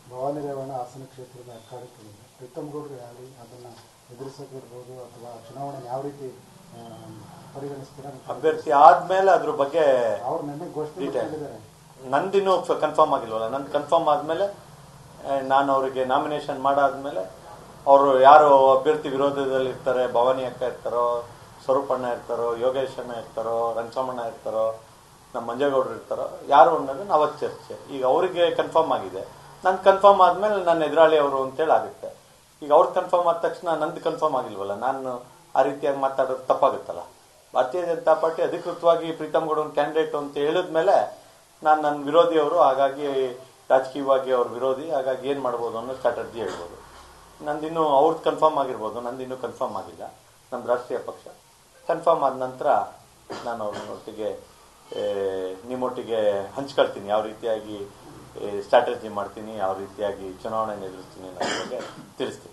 ಭವಾನಿ ರೇವಣ್ಣ ಹಾಸನ ಕ್ಷೇತ್ರದ ಅಖಾಡಕ್ಕಿಳಿದೆ ಪ್ರೀತಮ್ ಗೌಡ್ರು ಯಾರು ಅದನ್ನು ಎದುರಿಸೋದಿರ್ಬೋದು ಅಥವಾ ಚುನಾವಣೆ ಯಾವ ರೀತಿ ಆ, ಪರಿಗಣಿಸ್ತೀರಾ ಅಭ್ಯರ್ಥಿ ಆದ್ಮೇಲೆ ಅದ್ರ ಬಗ್ಗೆ ಅವ್ರು ನೆನ್ನೆ ಘೋಷಣೆ Detail. ಮಾಡಿದ್ದಾರೆ ನಂದಿನ್ನೂ ಕನ್ಫರ್ಮ್ ಆಗಿಲ್ವಲ್ಲ ನಂದು ಕನ್ಫರ್ಮ್ ಆದ್ಮೇಲೆ ಆ, ನಾನು ಅವರಿಗೆ ನಾಮಿನೇಷನ್ ಮಾಡಾದ್ಮೇಲೆ ಅವರು ಯಾರು ಅಭ್ಯರ್ಥಿ ವಿರೋಧದಲ್ಲಿ ಇರ್ತಾರೆ ಭವಾನಿ ಅಕ್ಕ ಇರ್ತಾರೋ ಸ್ವರೂಪಣ್ಣ ಇರ್ತಾರೋ ಯೋಗೇಶ್ ಅಣ್ಣ ಇರ್ತಾರೋ ರಂಗಸಮಣ್ಣ ಇರ್ತಾರೋ ನಮ್ಮ ಮಂಜೇಗೌಡರು ಇರ್ತಾರೋ ಯಾರು ಅನ್ನೋದು ಅವತ್ತು ಚರ್ಚೆ ಈಗ ಅವರಿಗೆ ಕನ್ಫರ್ಮ್ ಆಗಿದೆ ನನ್ ಕನ್ಫರ್ಮ್ ಆದ್ಮೇಲೆ ನನ್ನ ಎದುರಾಳಿ ಅವರು ಅಂತೇಳಿ ಆಗುತ್ತೆ ಈಗ ಅವ್ರು ಕನ್ಫರ್ಮ್ ಆದ ತಕ್ಷಣ ನಂದು ಕನ್ಫರ್ಮ್ ಆಗಿಲ್ವಲ್ಲ ನಾನು ಆ ರೀತಿಯಾಗಿ ಮಾತಾಡೋದು ತಪ್ಪಾಗುತ್ತಲ್ಲ ಭಾರತೀಯ ಜನತಾ ಪಾರ್ಟಿ ಅಧಿಕೃತವಾಗಿ ಪ್ರೀತಮ್ ಗೌಡ ಒಂದು ಕ್ಯಾಂಡಿಡೇಟ್ ಅಂತ ಹೇಳಿದ್ಮೇಲೆ ನಾನು ನನ್ನ ವಿರೋಧಿಯವರು ಹಾಗಾಗಿ ರಾಜಕೀಯವಾಗಿ ಅವ್ರ ವಿರೋಧಿ ಹಾಗಾಗಿ ಏನ್ ಮಾಡ್ಬೋದು ಅನ್ನೋ ಸ್ಟ್ರಾಟಜಿ ಹೇಳ್ಬೋದು ನಂದಿನ್ನೂ ಅವ್ರದ್ದು ಕನ್ಫರ್ಮ್ ಆಗಿರ್ಬೋದು ನಂದಿನ್ನೂ ಕನ್ಫರ್ಮ್ ಆಗಿಲ್ಲ ನಮ್ದು ರಾಷ್ಟ್ರೀಯ ಪಕ್ಷ ಕನ್ಫರ್ಮ್ ಆದ ನಂತರ ನಾನು ಅವ್ರನ್ನೊಟ್ಟಿಗೆ ಆ, ನಿಮ್ಮೊಟ್ಟಿಗೆ ಹಂಚ್ಕೊಳ್ತೀನಿ ಯಾವ ರೀತಿಯಾಗಿ ಸ್ಟ್ರಾಟಜಿ ಮಾಡ್ತೀನಿ ಯಾವ ರೀತಿಯಾಗಿ ಚುನಾವಣೆ ಎದುರಿಸ್ತೀನಿ ಅನ್ನೋದ್ರ ಬಗ್ಗೆ ತಿಳಿಸ್ತೀನಿ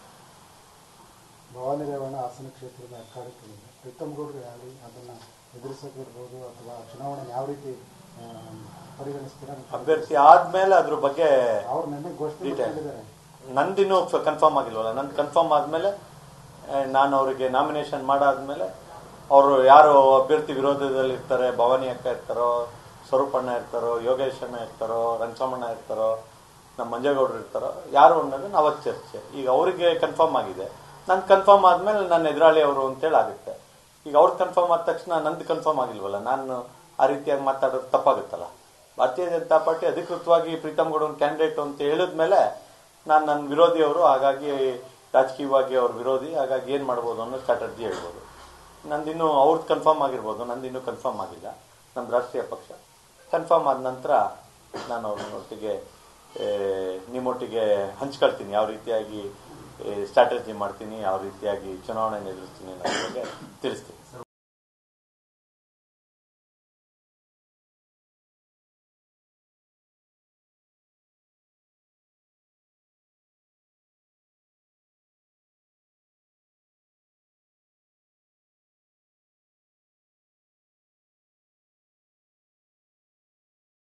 ಭವಾನಿ ರೇವಣ್ಣ ಹಾಸನ ಕ್ಷೇತ್ರದ ಅಖಾಡಕ್ಕಿಳಿದೆ ಪ್ರೀತಮ್ ಗೌಡ್ರು ಯಾರು ಅದನ್ನು ಎದುರಿಸೋದಿರ್ಬೋದು ಅಥವಾ ಚುನಾವಣೆ ಯಾವ ರೀತಿ ಆ, ಪರಿಗಣಿಸ್ತೀರಾ ಅಭ್ಯರ್ಥಿ ಆದ್ಮೇಲೆ ಅದ್ರ ಬಗ್ಗೆ ಅವ್ರು ನೆನ್ನೆ ಘೋಷಣೆ Detail. ಮಾಡಿದ್ದಾರೆ ನಂದಿನ್ನೂ ಕನ್ಫರ್ಮ್ ಆಗಿಲ್ವಲ್ಲ ನಂದು ಕನ್ಫರ್ಮ್ ಆದ್ಮೇಲೆ ಆ, ನಾನು ಅವರಿಗೆ ನಾಮಿನೇಷನ್ ಮಾಡಾದ್ಮೇಲೆ ಅವರು ಯಾರು ಅಭ್ಯರ್ಥಿ ವಿರೋಧದಲ್ಲಿ ಇರ್ತಾರೆ ಭವಾನಿ ಅಕ್ಕ ಇರ್ತಾರೋ ಸ್ವರೂಪಣ್ಣ ಇರ್ತಾರೋ ಯೋಗೇಶ್ ಅಣ್ಣ ಇರ್ತಾರೋ ರಂಗಸಮಣ್ಣ ಇರ್ತಾರೋ ನಮ್ಮ ಮಂಜೇಗೌಡರು ಇರ್ತಾರೋ ಯಾರು ಅನ್ನೋದು ಅವತ್ತು ಚರ್ಚೆ ಈಗ ಅವರಿಗೆ ಕನ್ಫರ್ಮ್ ಆಗಿದೆ ನನ್ ಕನ್ಫರ್ಮ್ ಆದ್ಮೇಲೆ ನನ್ನ ಎದುರಾಳಿ ಅವರು ಅಂತೇಳಿ ಆಗುತ್ತೆ ಈಗ ಅವ್ರು ಕನ್ಫರ್ಮ್ ಆದ ತಕ್ಷಣ ನಂದು ಕನ್ಫರ್ಮ್ ಆಗಿಲ್ವಲ್ಲ ನಾನು ಆ ರೀತಿಯಾಗಿ ಮಾತಾಡೋದು ತಪ್ಪಾಗುತ್ತಲ್ಲ ಭಾರತೀಯ ಜನತಾ ಪಾರ್ಟಿ ಅಧಿಕೃತವಾಗಿ ಪ್ರೀತಮ್ ಗೌಡ ಒಂದು ಕ್ಯಾಂಡಿಡೇಟ್ ಅಂತ ಹೇಳಿದ್ಮೇಲೆ ನಾನು ನನ್ನ ವಿರೋಧಿಯವರು ಹಾಗಾಗಿ ರಾಜಕೀಯವಾಗಿ ಅವ್ರ ವಿರೋಧಿ ಹಾಗಾಗಿ ಏನ್ ಮಾಡ್ಬೋದು ಅನ್ನೋ ಸ್ಟ್ರಾಟಜಿ ಹೇಳ್ಬೋದು ನಂದಿನ್ನೂ ಅವ್ರದ್ದು ಕನ್ಫರ್ಮ್ ಆಗಿರ್ಬೋದು ನಂದಿನ್ನೂ ಕನ್ಫರ್ಮ್ ಆಗಿಲ್ಲ ನಮ್ದು ರಾಷ್ಟ್ರೀಯ ಪಕ್ಷ ಕನ್ಫರ್ಮ್ ಆದ ನಂತರ ನಾನು ಅವ್ರನ್ನೊಟ್ಟಿಗೆ ಆ, ನಿಮ್ಮೊಟ್ಟಿಗೆ ಹಂಚ್ಕೊಳ್ತೀನಿ ಯಾವ ರೀತಿಯಾಗಿ ಸ್ಟ್ರಾಟಜಿ ಮಾಡ್ತೀನಿ ಯಾವ ರೀತಿಯಾಗಿ ಚುನಾವಣೆ ಎದುರಿಸ್ತೀನಿ ಅನ್ನೋದ್ರ ಬಗ್ಗೆ ತಿಳಿಸ್ತೀನಿ